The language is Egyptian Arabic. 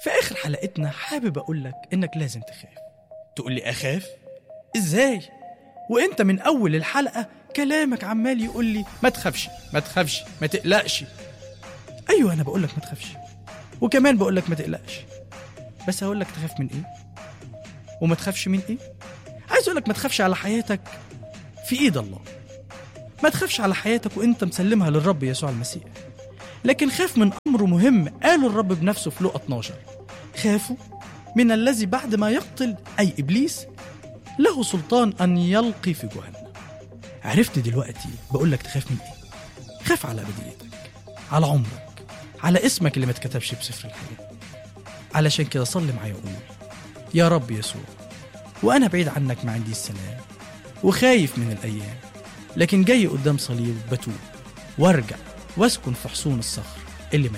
في آخر حلقتنا حابب أقول لك إنك لازم تخاف تقول لي أخاف؟ إزاي؟ وإنت من أول الحلقة كلامك عمال يقول لي ما تخافش ما تخافش ما تقلقش أيوة أنا بقول لك ما تخافش وكمان بقول لك ما تقلقش بس هقول لك تخاف من إيه؟ وما تخافش من إيه؟ عايز أقول لك ما تخافش على حياتك في إيد الله ما تخافش على حياتك وانت مسلمها للرب يسوع المسيح لكن خاف من امر مهم قاله الرب بنفسه في لقا 12 خافوا من الذي بعد ما يقتل اي ابليس له سلطان ان يلقي في جهنم عرفت دلوقتي بقول لك تخاف من ايه خاف على ابديتك على عمرك على اسمك اللي ما اتكتبش بسفر الحياه علشان كده صلي معايا وقول يا رب يسوع وانا بعيد عنك ما عندي السلام وخايف من الايام لكن جاي قدام صليب بتوب وارجع واسكن في حصون الصخر اللي